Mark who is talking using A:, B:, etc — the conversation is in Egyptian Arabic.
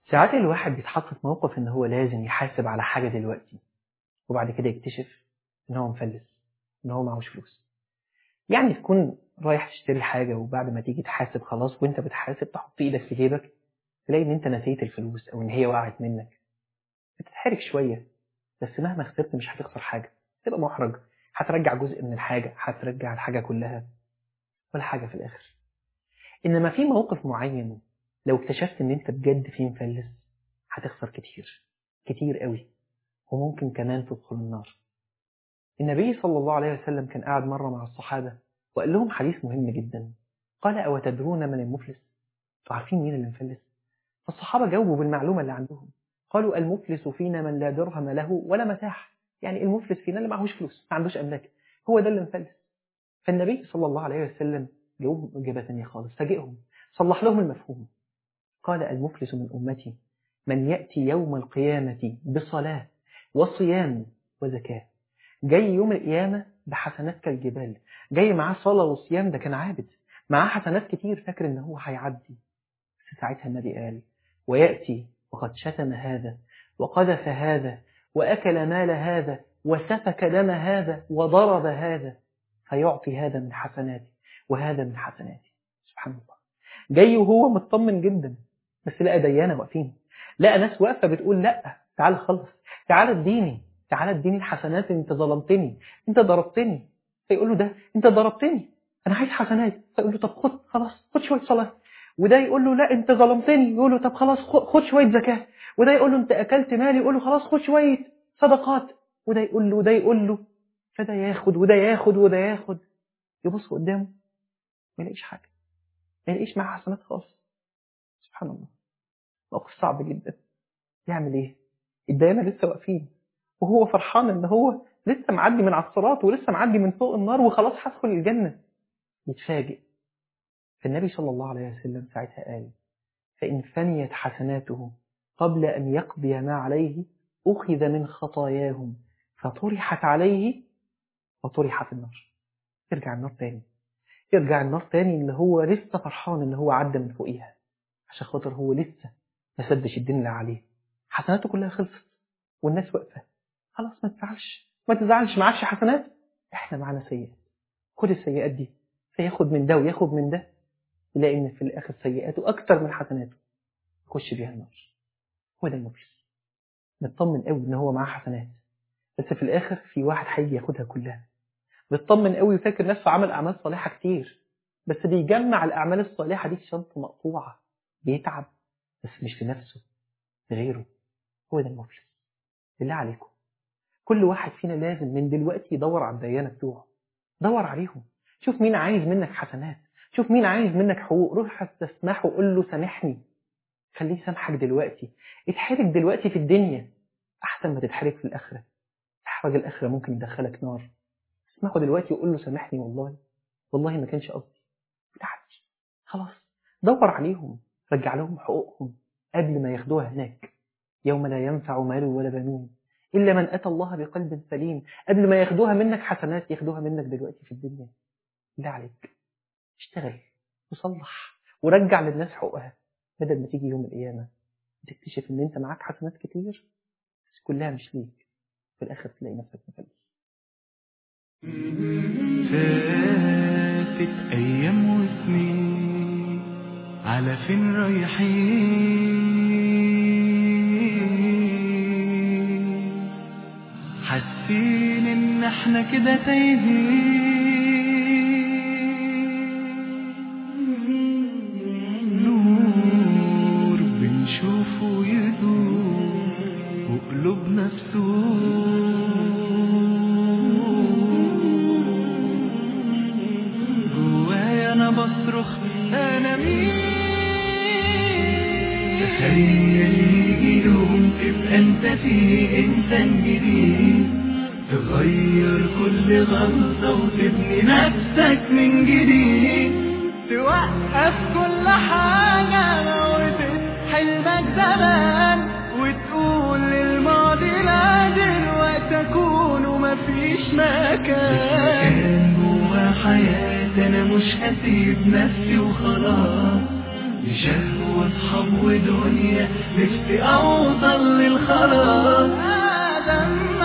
A: ساعات الواحد بيتحط في موقف ان هو لازم يحاسب على حاجة دلوقتي وبعد كده يكتشف ان هو مفلس ان هو معهوش فلوس يعني تكون رايح تشتري حاجة وبعد ما تيجي تحاسب خلاص وانت بتحاسب تحط ايدك في جيبك تلاقي ان انت نسيت الفلوس او ان هي وقعت منك بتتحرك شوية بس مهما خسرت مش هتخسر حاجة تبقى محرج هترجع جزء من الحاجة هترجع الحاجة كلها ولا حاجة في الآخر إنما في موقف معين لو اكتشفت إن أنت بجد فيه مفلس هتخسر كتير كتير قوي وممكن كمان تدخل النار النبي صلى الله عليه وسلم كان قاعد مرة مع الصحابة وقال لهم حديث مهم جدا قال أو تدرون من المفلس انتوا عارفين مين اللي مفلس فالصحابة جاوبوا بالمعلومة اللي عندهم قالوا المفلس فينا من لا درهم له ولا متاع يعني المفلس فينا اللي معهوش فلوس ما عندوش أملاك هو ده اللي مفلس فالنبي صلى الله عليه وسلم جاوبهم إجابة ثانية خالص فاجئهم صلح لهم المفهوم قال المفلس من أمتي من يأتي يوم القيامة بصلاة وصيام وزكاة جاي يوم القيامة بحسنات كالجبال جاي معاه صلاة وصيام ده كان عابد معاه حسنات كتير فاكر ان هو هيعدي بس ساعتها النبي قال ويأتي وقد شتم هذا وقذف هذا وأكل مال هذا وسفك دم هذا وضرب هذا فيعطي هذا من حسناتي وهذا من حسناتي سبحان الله جاي وهو مطمن جدا بس لقى ديانة واقفين لقى ناس واقفة بتقول لا تعال خلص تعال اديني تعال اديني الحسنات انت ظلمتني انت ضربتني فيقول له ده انت ضربتني انا عايز حسنات فيقول له طب خد خلاص خد شويه صلاه وده يقول له لا انت ظلمتني يقول له طب خلاص خد شويه زكاه وده يقول له انت اكلت مالي يقول له خلاص خد شويه صدقات وده يقول له وده يقول له فده ياخد وده ياخد وده ياخد يبص قدامه ما يلاقيش حاجه ما يلاقيش معاه حسنات خالص سبحان الله موقف صعب جدا يعمل ايه الديانه لسه واقفين وهو فرحان ان هو لسه معدي من على الصراط ولسه معدي من فوق النار وخلاص هدخل الجنة يتفاجئ فالنبي صلى الله عليه وسلم ساعتها قال فإن فنيت حسناته قبل أن يقضي ما عليه أخذ من خطاياهم فطرحت عليه وطرح في النار يرجع النار تاني يرجع النار تاني اللي هو لسه فرحان ان هو عدى من فوقيها عشان خاطر هو لسه ما سدش الدين اللي عليه حسناته كلها خلصت والناس واقفه خلاص ما تزعلش ما تزعلش معكش حسنات احنا معانا سيئات خد السيئات دي فياخد من ده وياخد من ده يلاقي ان في الاخر سيئاته اكتر من حسناته يخش بيها النار هو ده المفلس مطمن قوي ان هو معاه حسنات بس في الاخر في واحد هيجي ياخدها كلها مطمن قوي وفاكر نفسه عمل اعمال صالحه كتير بس بيجمع الاعمال الصالحه دي في شنطه مقطوعه بيتعب بس مش لنفسه لغيره هو ده المفلس بالله عليكم كل واحد فينا لازم من دلوقتي يدور على الديانة بتوعه دور عليهم شوف مين عايز منك حسنات شوف مين عايز منك حقوق روح تسمحه وقول له سامحني خليه يسامحك دلوقتي اتحرك دلوقتي في الدنيا احسن ما تتحرك في الاخره احرج الاخره ممكن يدخلك نار اسمعه دلوقتي وقول له سامحني والله والله ما كانش قصدي بتاعتي خلاص دور عليهم رجع لهم حقوقهم قبل ما ياخدوها هناك يوم لا ينفع مال ولا بنون إلا من أتى الله بقلب سليم قبل ما ياخدوها منك حسنات ياخدوها منك دلوقتي في الدنيا لا عليك اشتغل وصلح ورجع للناس حقوقها بدل ما تيجي يوم القيامة تكتشف ان انت معاك حسنات كتير بس كلها مش ليك في الاخر تلاقي نفسك مفلس
B: فاتت ايام وسنين على فين رايحين حاسين ان احنا كده تايهين نور بنشوفه يدور وقلوبنا بسور جوايا انا بصرخ انا مين تخيل يجي يوم تبقى انت فيه انسان جديد تغير كل غلطة وتبني نفسك من جديد توقف كل حاجة موتت حلمك زمان وتقول للماضي لا دلوقتي اكون ومفيش مكان مكان جوا حياتي انا مش هسيب نفسي وخلاص لشهوة حب ودنيا نفسي أوصل للخلاص آدم